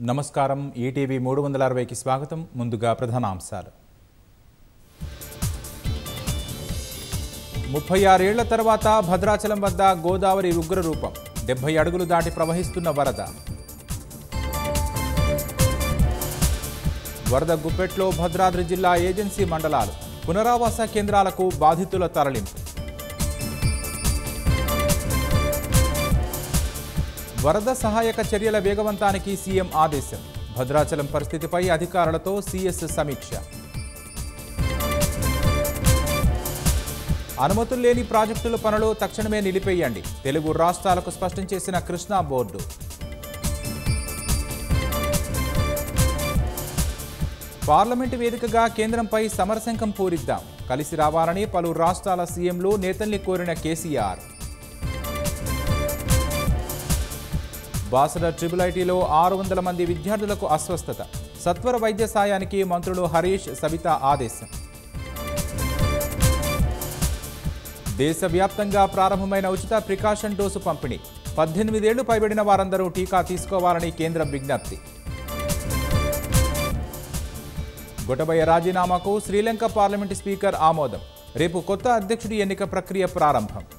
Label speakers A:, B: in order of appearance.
A: నమస్కారం ఈటీవీ మూడు వందల అరవైకి స్వాగతం ముందుగా ప్రధానాంశాలు ముప్పై ఆరేళ్ల తర్వాత భద్రాచలం వద్ద గోదావరి ఉగ్ర రూపం డెబ్బై అడుగులు దాటి ప్రవహిస్తున్న వరద వరద గుప్పెట్లో భద్రాద్రి జిల్లా ఏజెన్సీ మండలాలు పునరావాస కేంద్రాలకు బాధితుల తరలింపు వరద సహాయక చర్యల వేగవంతానికి సీఎం ఆదేశం భద్రాచలం పరిస్థితిపై అధికారులతో సీఎస్ సమీక్ష అనుమతులు లేని ప్రాజెక్టుల పనులు తక్షణమే నిలిపేయండి తెలుగు రాష్ట్రాలకు స్పష్టం చేసిన కృష్ణా బోర్డు పార్లమెంటు వేదికగా కేంద్రంపై సమరశంఖం పూరిద్దాం కలిసి రావాలని పలు రాష్ట్రాల సీఎంలు నేతల్ని కోరిన కేసీఆర్ బాసర ట్రిపుల్ ఐటీలో ఆరు వందల మంది విద్యార్థులకు అస్వస్థత సత్వర వైద్య సాయానికి మంత్రులు హరీష్ సబిత ఆదేశం దేశవ్యాప్తంగా ప్రారంభమైన ఉచిత ప్రికాషన్ డోసు పంపిణీ పద్దెనిమిదేళ్లు పైబడిన వారందరూ టీకా తీసుకోవాలని కేంద్రం విజ్ఞప్తి గొటబయ్య రాజీనామాకు శ్రీలంక పార్లమెంటు స్పీకర్ ఆమోదం రేపు కొత్త అధ్యక్షుడి ఎన్నిక ప్రక్రియ ప్రారంభం